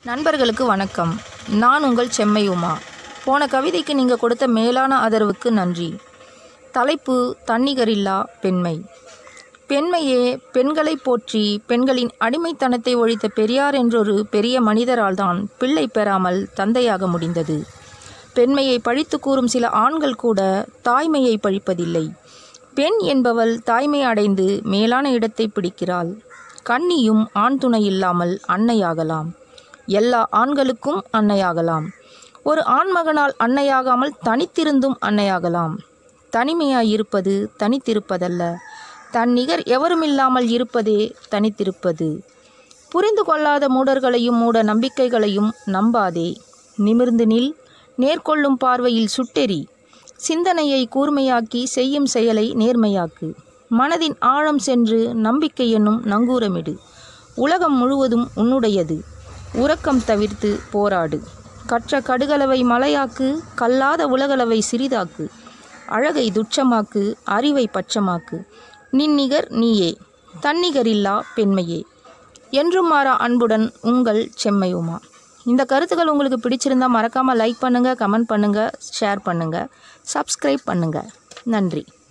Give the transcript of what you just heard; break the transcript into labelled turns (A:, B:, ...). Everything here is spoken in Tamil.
A: நண்பர்களுக்கு வணக்கம் நான் உங்கள் செம்மை உமா போன கவிதைக்கு நீங்கள் கொடுத்த மேலான ஆதரவுக்கு நன்றி தலைப்பு தன்னிகரில்லா பெண்மை பெண்மையே பெண்களை போற்றி பெண்களின் அடிமைத்தனத்தை ஒழித்த பெரியார் என்றொரு பெரிய மனிதரால்தான் பிள்ளை பெறாமல் தந்தையாக முடிந்தது பெண்மையை பழித்து கூறும் சில ஆண்கள் கூட தாய்மையை பழிப்பதில்லை பெண் என்பவள் தாய்மை அடைந்து மேலான இடத்தை பிடிக்கிறாள் கன்னியும் ஆண் துணை இல்லாமல் அன்னையாகலாம் எல்லா ஆண்களுக்கும் அன்னையாகலாம் ஒரு ஆண்மகனால் அன்னையாகாமல் தனித்திருந்தும் அன்னையாகலாம் தனிமையாயிருப்பது தனித்திருப்பதல்ல தன் நிகர் எவருமில்லாமல் இருப்பதே தனித்திருப்பது புரிந்து கொள்ளாத மூடர்களையும் மூட நம்பிக்கைகளையும் நம்பாதே நிமிர்ந்து நில் நேர்கொள்ளும் பார்வையில் சுட்டெறி சிந்தனையை கூர்மையாக்கி செய்யும் செயலை நேர்மையாக்கு மனதின் ஆழம் சென்று நம்பிக்கை என்னும் நங்கூரமிடு உலகம் முழுவதும் உன்னுடையது உறக்கம் தவிர்த்து போராடு கற்ற கடுகளவை மலையாக்கு கல்லாத உலகளவை சிறிதாக்கு அழகை துச்சமாக்கு அறிவை பச்சமாக்கு நின்னிகர் நீயே தன்னிகரில்லா பெண்மையே என்றும் மாறா அன்புடன் உங்கள் செம்மையுமா இந்த கருத்துக்கள் உங்களுக்கு பிடிச்சிருந்தா மறக்காமல் லைக் பண்ணுங்கள் கமெண்ட் பண்ணுங்கள் ஷேர் பண்ணுங்கள் சப்ஸ்கிரைப் பண்ணுங்கள் நன்றி